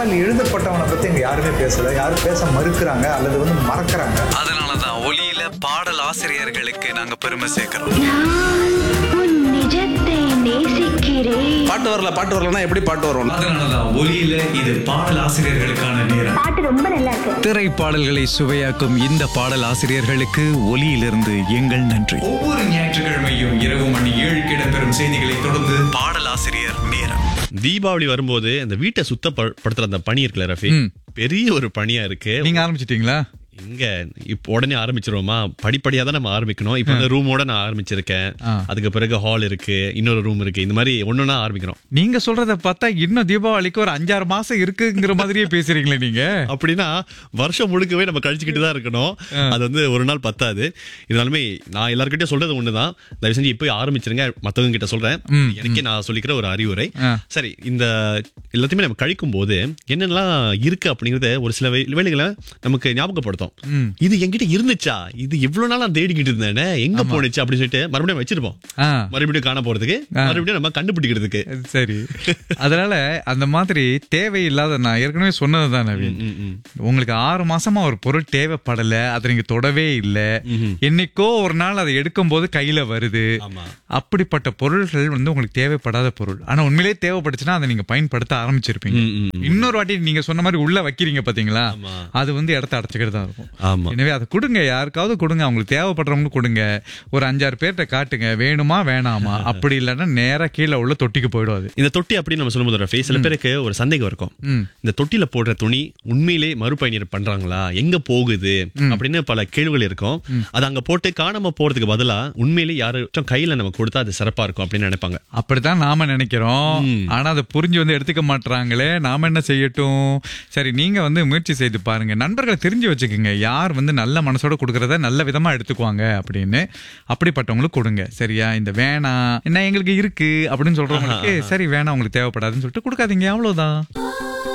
பாடல் எழுதப்பட்டவனை பத்தி இங்க யாருமே பேசல யாரும் பேச மறுக்கிறாங்க அல்லது வந்து மறக்கறாங்க அதனாலதான் ஒலியில பாடல் ஆசிரியர்களுக்கு நாங்க பெருமை சேர்க்கிறோம் நான் உன் நிஜத்தை நேசிக்கிறேன் பாட்டு வரல பாட்டு வரலன்னா எப்படி பாட்டு வரும் அதனாலதான் ஒலியில இது பாடல் ஆசிரியர்களுக்கான நேரம் பாட்டு ரொம்ப நல்லா இருக்கு திரைப்பாடல்களை சுவையாக்கும் இந்த பாடல் ஆசிரியர்களுக்கு ஒலியிலிருந்து எங்கள் நன்றி ஒவ்வொரு ஞாயிற்றுக்கிழமையும் இரவு மணி ஏழுக்கு இடம்பெறும் செய்திகளை தொடர்ந்து பாடல் ஆசிரியர் நேரம் தீபாவளி வரும்போது அந்த வீட்டை சுத்தப்படுத்துற அந்த பணி இருக்குல்ல ரஃபி பெரிய ஒரு பணியா இருக்கு நீங்க ஆரம்பிச்சிட்டீங்களா இங்க இப்போ உடனே ஆரம்பிச்சிருவோமா படிப்படியா தான் நம்ம ஆரம்பிக்கணும் இப்போ அந்த ரூமோட நான் ஆரம்பிச்சிருக்கேன் ஆ. அதுக்கு பிறகு ஹால் இருக்கு இன்னொரு ரூம் இருக்கு இந்த மாதிரி ஒன்னொன்னா ஆரம்பிக்கிறோம் நீங்க சொல்றத பார்த்தா இன்னும் தீபாவளிக்கு ஒரு அஞ்சாறு மாசம் இருக்குங்கிற மாதிரியே பேசுறீங்களே நீங்க அப்படின்னா வருஷம் முழுக்கவே நம்ம கழிச்சுக்கிட்டு தான் இருக்கணும் அது வந்து ஒரு நாள் பத்தாது இருந்தாலுமே நான் எல்லாருக்கிட்டையும் சொல்றது ஒண்ணுதான் தயவு செஞ்சு இப்போ ஆரம்பிச்சிருங்க மத்தவங்க கிட்ட சொல்றேன் எனக்கே நான் சொல்லிக்கிற ஒரு அறிவுரை ஆ. சரி இந்த எல்லாத்தையுமே நம்ம கழிக்கும் போது என்னென்னலாம் இருக்கு அப்படிங்கறத ஒரு சில வே- வேளைகளை நமக்கு ஞாபகப்படுத்தும் இது என்கிட்ட இருந்துச்சா இது இவ்வளவு நாள் நான் தேடிக்கிட்டு இருந்தேனே எங்க போனுச்சு அப்படின்னு சொல்லிட்டு மறுபடியும் வச்சிருப்போம் ஆ. மறுபடியும் காண போறதுக்கு மறுபடியும் நம்ம கண்டுபிடிக்கிறதுக்கு சரி அதனால அந்த மாதிரி தேவையில்லாத நான் ஏற்கனவே சொன்னதுதான் நவீன் உங்களுக்கு ஆறு மாசமா ஒரு பொருள் தேவைப்படல அதை நீங்க தொடவே இல்ல என்னைக்கோ ஒரு நாள் அதை எடுக்கும் போது கையில வருது ஆமா. அப்படிப்பட்ட பொருள்கள் வந்து உங்களுக்கு தேவைப்படாத பொருள் ஆனா உண்மையிலேயே தேவைப்பட்டுச்சுன்னா அதை நீங்க பயன்படுத்த ஆரம்பிச்சிருப்பீங்க ம், ம், இன்னொரு வாட்டி நீங்க சொன்ன மாதிரி உள்ள வைக்கிறீங்க பாத்தீங்களா ஆமா. அது வந்து இடத்த அடைச்சுக்கிட்டு தான் இருக்கும் ஆமா. எனவே அதை கொடுங்க யாருக்காவது கொடுங்க அவங்களுக்கு தேவைப்படுறவங்களுக்கு கொடுங்க ஒரு அஞ்சாறு பேர்கிட்ட காட்டுங்க வேணுமா வேணாமா அப்படி இல்லைன்னா நேரா கீழே உள்ள தொட்டிக்கு போயிடும் அது இந்த தொட்டி அப்படின்னு நம்ம சொல்லும்போது ரஃபி, சில பேருக்கு ஒரு சந்தேகம் இருக்கும் இந்த தொட்டில போடுற துணி உண்மையிலே மறுபயணீர் பண்றாங்களா எங்க போகுது அப்படின்னு பல கேள்விகள் இருக்கும் அது அங்க போட்டு காணாம போறதுக்கு பதிலா உண்மையிலே யாரும் கையில நம்ம கொடுத்தா அது சிறப்பா இருக்கும் அப்படின்னு நினைப்பாங்க அப்படித்தான் நாம நினைக்கிறோம் ஆனா அதை புரிஞ்சு வந்து எடுத்துக்க மாட்றாங்களே நாம என்ன செய்யட்டும் சரி நீங்க வந்து முயற்சி செய்து பாருங்க நண்பர்களை தெரிஞ்சு வச்சுக்கோங்க யார் வந்து நல்ல மனசோட கொடுக்கறத நல்ல விதமா எடுத்துக்குவாங்க அப்படின்னு அப்படிப்பட்டவங்களுக்கு கொடுங்க சரியா இந்த வேணாம் என்ன எங்களுக்கு இருக்கு அப்படின்னு சொல்றவங்களுக்கு சரி வேணாம் உங்களுக்கு தேவைப்படாதுன்னு சொல்லிட்டு கொடுக்காதீங்க அவ்வளவுதான்